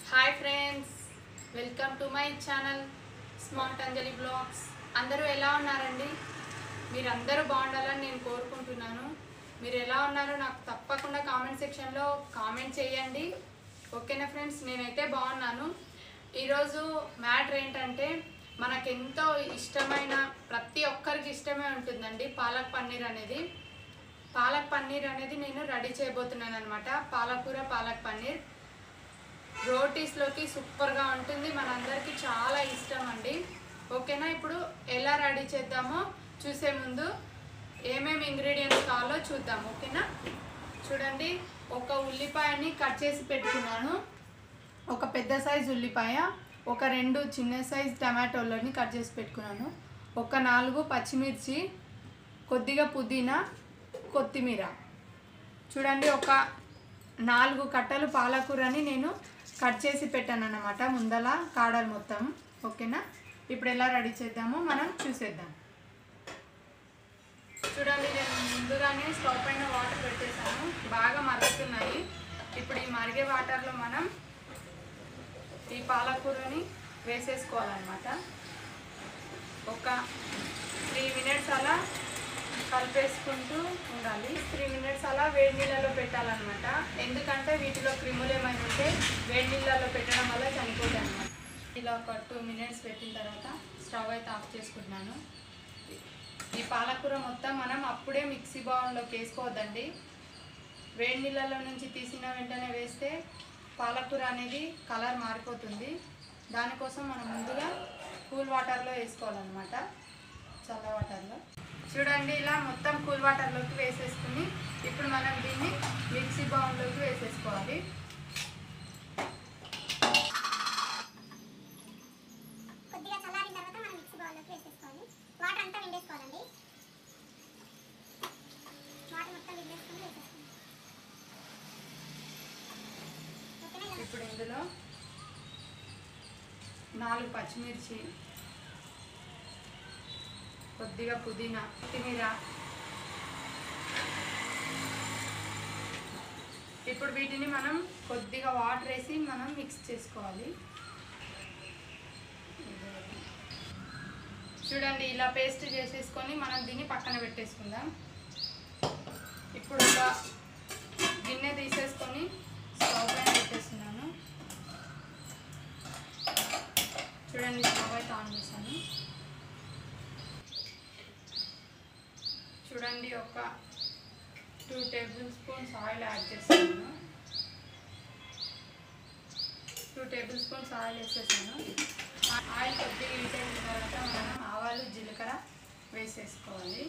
hi friends welcome to my channel smart Anjali blogs అందరూ ఎలా ఉన్నారండి మీరు అందరూ బాగుండాలని నేను కోరుకుంటున్నాను మీరు ఎలా ఉన్నారో నాకు తప్పకుండా కామెంట్ సెక్షన్లో కామెంట్ చేయండి ఓకేనా ఫ్రెండ్స్ నేనైతే బాగున్నాను ఈరోజు మ్యాటర్ ఏంటంటే మనకెంతో ఇష్టమైన ప్రతి ఒక్కరికి ఇష్టమే ఉంటుందండి పాలక్ పన్నీర్ అనేది పాలక్ పన్నీర్ అనేది నేను రెడీ చేయబోతున్నాను అనమాట పాలకూర పాలక్ పన్నీర్ రోటీస్లోకి సూపర్గా ఉంటుంది మనందరికీ చాలా ఇష్టం అండి ఓకేనా ఇప్పుడు ఎలా రెడీ చేద్దామో చూసే ముందు ఏమేమి ఇంగ్రీడియంట్స్ కావాలో చూద్దాం ఓకేనా చూడండి ఒక ఉల్లిపాయని కట్ చేసి పెట్టుకున్నాను ఒక పెద్ద సైజ్ ఉల్లిపాయ ఒక రెండు చిన్న సైజ్ టమాటోలని కట్ చేసి పెట్టుకున్నాను ఒక నాలుగు పచ్చిమిర్చి కొద్దిగా పుదీనా కొత్తిమీర చూడండి ఒక నాలుగు కట్టలు పాలకూరని నేను కట్ చేసి పెట్టాను అన్నమాట ముందల కాడలు మొత్తం ఓకేనా ఇప్పుడు ఎలా రెడీ చేద్దామో మనం చూసేద్దాం చూడండి నేను ముందుగానే స్టవ్ పైన వాటర్ పెట్టేశాను బాగా మరుగుతున్నాయి ఇప్పుడు ఈ మరిగే వాటర్లో మనం ఈ పాలకూరని వేసేసుకోవాలన్నమాట ఒక త్రీ మినిట్స్ అలా కలిపేసుకుంటూ ఉండాలి త్రీ మినిట్స్ అలా వేడి నీళ్ళలో పెట్టాలన్నమాట ఎందుకంటే వీటిలో క్రిములు ఏమైనా ఉంటే వేడి నీళ్ళలో పెట్టడం వల్ల చనిపోతాయి అన్నమాట ఇలా ఒక టూ మినిట్స్ పెట్టిన తర్వాత స్టవ్ అయితే ఆఫ్ చేసుకుంటున్నాను ఈ పాలకూర మొత్తం మనం అప్పుడే మిక్సీ బౌల్లోకి వేసుకోవద్దండి వేడి నీళ్ళలో నుంచి తీసిన వెంటనే వేస్తే పాలకూర అనేది కలర్ మారిపోతుంది దానికోసం మనం ముందుగా కూల్ వాటర్లో వేసుకోవాలన్నమాట చల్ల వాటర్లో చూడండి ఇలా మొత్తం కూల్ వాటర్లోకి వేసేసుకుని ఇప్పుడు మనం దీన్ని మిక్సీ బౌల్లోకి వేసేసుకోవాలి కొద్దిగా చల్లారిన తర్వాత మనం మిక్సీ బౌల్లోకి వేసేసుకోవాలి వాటర్ అంతా విండేసుకోవాలండి వాటర్ మొత్తం విండేసుకొని వేసేసుకోవాలి ఓకేనా ఇలా ఇప్పుడు ఇందులో నాలుగు పచ్చిమిర్చి కొద్దిగా పుదీనా కొత్తిమీర ఇప్పుడు వీటిని మనం కొద్దిగా వాటర్ వేసి మనం మిక్స్ చేసుకోవాలి చూడండి ఇలా పేస్ట్ చేసేసుకొని మనం దీన్ని పక్కన పెట్టేసుకుందాం ఇప్పుడు ఒక గిన్నె తీసేసుకొని స్టవ్ పైన పెట్టేస్తున్నాను చూడండి స్టవ్ అయితే ఆన్ చేశాను చూడండి ఒక two tablespoons oil add చేస్తున్నాను టూ టేబుల్ స్పూన్స్ ఆయిల్ వేసేసాను ఆ- ఆయిల్ కొద్దిగా హీట్ అయిన తర్వాత మనం ఆవాలు జీలకర్ర వేసేసుకోవాలి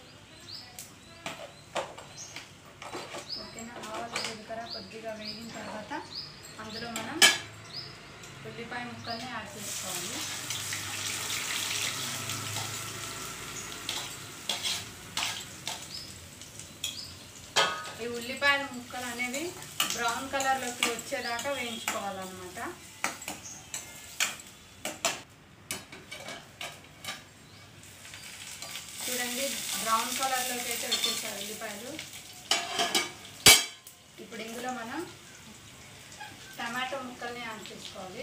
ఓకేనా ఆవాలు జీలకర్ర కొద్దిగా వేగిన తర్వాత అందులో మనం ఉల్లిపాయ ముక్కల్ని యాడ్ చేసుకోవాలి ఈ ఉల్లిపాయల ముక్కలు అనేవి బ్రౌన్ కలర్లోకి వచ్చేదాకా వేయించుకోవాలన్నమాట చూడండి బ్రౌన్ కలర్లోకి అయితే వచ్చేసాయి ఉల్లిపాయలు ఇప్పుడు ఇందులో మనం టమాటో ముక్కల్ని యాడ్ చేసుకోవాలి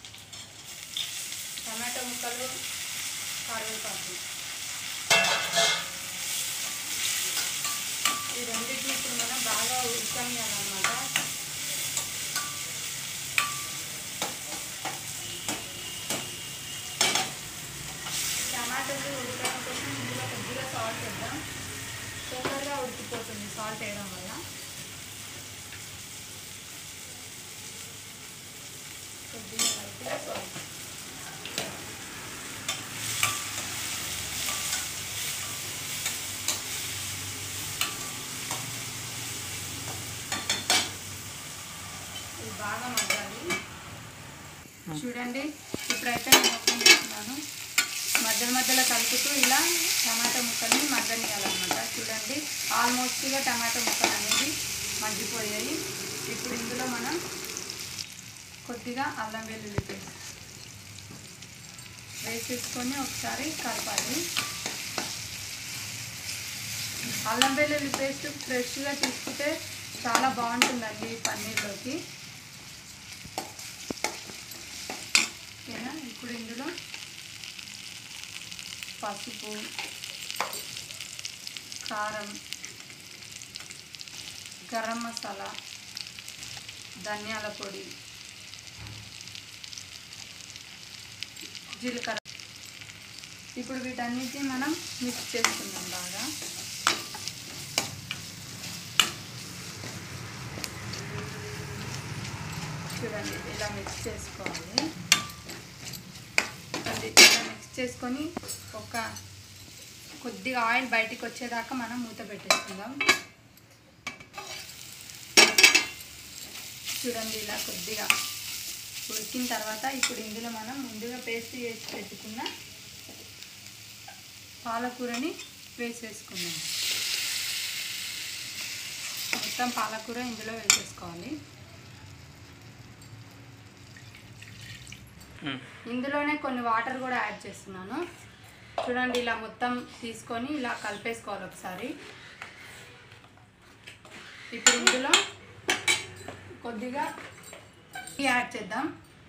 టమాటో ముక్కలు కరివేపాకు ఈ రెండింటిని ఇప్పుడు మనం బాగా ఉడకనియాలన్నమాట టమాటోలు ఉడకడం కోసం ఇందులో కొద్దిగా సాల్ట్ వేద్దాం తొందరగా ఉడికిపోతుంది సాల్ట్ వేయడం వల్ల కొద్దిగా లైట్గా సాల్ట్ ఇది బాగా మగ్గాలి చూడండి ఇప్పుడైతే నేను ఓపెన్ చేస్తున్నాను మధ్య మధ్యలో కలుపుతూ ఇలా టమాటా ముక్కల్ని మగ్గనియాలన్నమాట చూడండి ఆల్మోస్ట్గా టమాటా ముక్కలు అనేది మగ్గిపోయాయి ఇప్పుడు ఇందులో మనం కొద్దిగా అల్లం వెల్లుల్లి పేస్ట్ వేసేసుకొని ఒకసారి కలపాలి అల్లం వెల్లుల్లి పేస్ట్ ఫ్రెష్గా తీసుకుంటే చాలా బాగుంటుందండి ఈ పన్నీర్లోకి పసుపు కారం గరం మసాలా ధనియాల పొడి జీలకర్ర ఇప్పుడు వీటన్నిటిని మనం మిక్స్ చేసుకుందాం బాగా చూడండి ఇలా మిక్స్ చేసుకోవాలి చూడండి ఇలా మిక్స్ చేసుకొని ఒక కొద్దిగా ఆయిల్ బయటికి వచ్చేదాకా మనం మూత పెట్టేసుకుందాం చూడండి ఇలా కొద్దిగా ఉడికిన తర్వాత ఇప్పుడు ఇందులో మనం ముందుగా పేస్ట్ చేసి పెట్టుకున్న పాలకూరని వేసేసుకుందాం మొత్తం పాలకూర ఇందులో వేసేసుకోవాలి ఇందులోనే కొన్ని వాటర్ కూడా యాడ్ చేస్తున్నాను చూడండి ఇలా మొత్తం తీసుకొని ఇలా కలిపేసుకోవాలి ఒకసారి ఇప్పుడు ఇందులో కొద్దిగా టీ యాడ్ చేద్దాం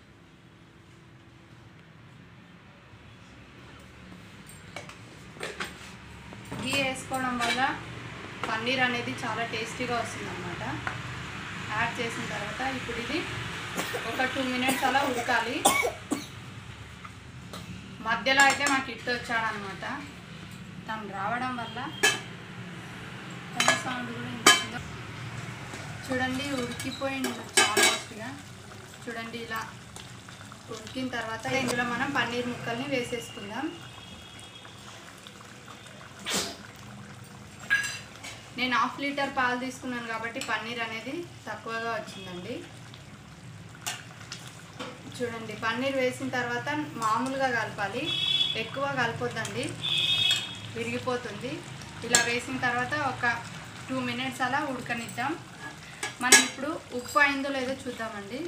గీ వేసుకోవడం వల్ల పన్నీర్ అనేది చాలా టేస్టీగా వస్తుంది అనమాట యాడ్ చేసిన తర్వాత ఇప్పుడు ఇది ఒక టూ మినిట్స్ అలా ఉడకాలి మధ్యలో అయితే మాకు ఇట్టు వచ్చాడనమాట తను రావడం వల్ల తన సౌండ్ కూడా వినిపిస్తుందో చూడండి ఉడికిపోయింది చాలా ఫాస్ట్గా చూడండి ఇలా ఉడికిన తర్వాత ఇందులో మనం పన్నీర్ ముక్కల్ని వేసేసుకుందాం నేను హాఫ్ లీటర్ పాలు తీసుకున్నాను కాబట్టి పన్నీర్ అనేది తక్కువగా వచ్చిందండి చూడండి పన్నీర్ వేసిన తర్వాత మామూలుగా కలపాలి ఎక్కువ కలపొద్దండి విరిగిపోతుంది ఇలా వేసిన తర్వాత ఒక టూ మినిట్స్ అలా ఉడకనిద్దాం మనం ఇప్పుడు ఉప్పు అయిందో లేదో చూద్దామండి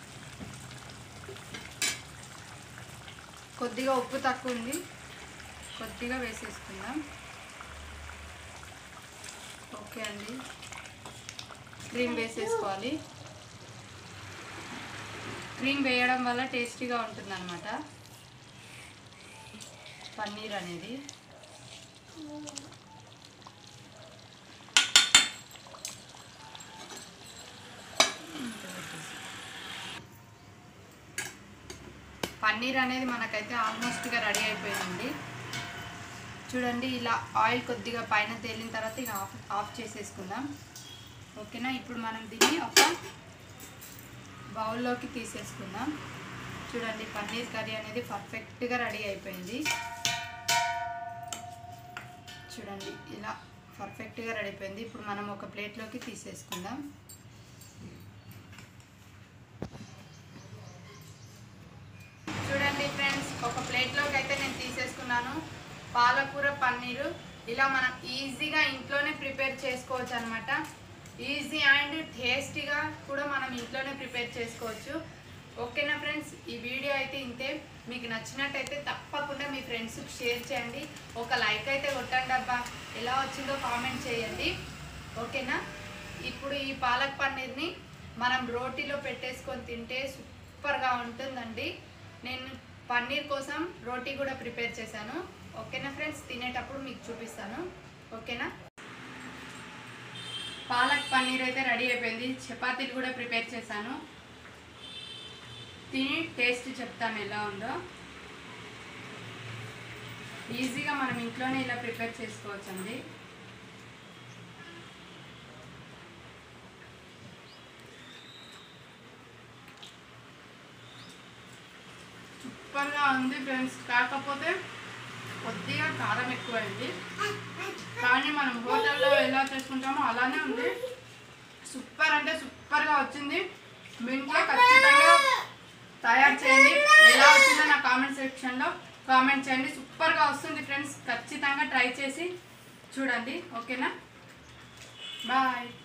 కొద్దిగా ఉప్పు తక్కువ ఉంది కొద్దిగా వేసేసుకుందాం ఓకే అండి క్రీమ్ వేసేసుకోవాలి క్రీమ్ వేయడం వల్ల టేస్టీగా ఉంటుంది అనమాట పన్నీర్ అనేది పన్నీర్ అనేది మనకైతే ఆల్మోస్ట్గా రెడీ అయిపోయిందండి చూడండి ఇలా ఆయిల్ కొద్దిగా పైన తేలిన తర్వాత ఇక ఆఫ్ ఆఫ్ చేసేసుకుందాం ఓకేనా ఇప్పుడు మనం దీన్ని ఒక బౌల్లోకి తీసేసుకుందాం చూడండి పన్నీర్ కర్రీ అనేది పర్ఫెక్ట్గా రెడీ అయిపోయింది చూడండి ఇలా పర్ఫెక్ట్గా రెడీ అయిపోయింది ఇప్పుడు మనం ఒక ప్లేట్లోకి తీసేసుకుందాం చూడండి ఫ్రెండ్స్ ఒక ప్లేట్లోకి అయితే నేను తీసేసుకున్నాను పాలకూర పన్నీరు ఇలా మనం ఈజీగా ఇంట్లోనే ప్రిపేర్ చేసుకోవచ్చు అనమాట ఈజీ అండ్ టేస్టీగా కూడా మనం ఇంట్లోనే ప్రిపేర్ చేసుకోవచ్చు ఓకేనా ఫ్రెండ్స్ ఈ వీడియో అయితే ఇంతే మీకు నచ్చినట్టయితే తప్పకుండా మీ ఫ్రెండ్స్కి షేర్ చేయండి ఒక లైక్ అయితే కొట్టండి అబ్బా ఎలా వచ్చిందో కామెంట్ చేయండి ఓకేనా ఇప్పుడు ఈ పాలక్ పన్నీర్ని మనం రోటీలో పెట్టేసుకొని తింటే సూపర్గా ఉంటుందండి నేను పన్నీర్ కోసం రోటీ కూడా ప్రిపేర్ చేశాను ఓకేనా ఫ్రెండ్స్ తినేటప్పుడు మీకు చూపిస్తాను ఓకేనా పాలక్ పన్నీర్ అయితే రెడీ అయిపోయింది చపాతీలు కూడా ప్రిపేర్ చేశాను తిని టేస్ట్ చెప్తాను ఎలా ఉందో ఈజీగా మనం ఇంట్లోనే ఇలా ప్రిపేర్ చేసుకోవచ్చండి సూపర్గా ఉంది ఫ్రెండ్స్ కాకపోతే కొద్దిగా కారం ఎక్కువైంది కానీ మనం హోటల్లో ఎలా చేసుకుంటామో అలానే ఉంది సూపర్ అంటే సూపర్గా వచ్చింది మీ ఇంట్లో ఖచ్చితంగా తయారు చేయండి ఎలా వచ్చిందో నా కామెంట్ సెక్షన్లో కామెంట్ చేయండి సూపర్గా వస్తుంది ఫ్రెండ్స్ ఖచ్చితంగా ట్రై చేసి చూడండి ఓకేనా బాయ్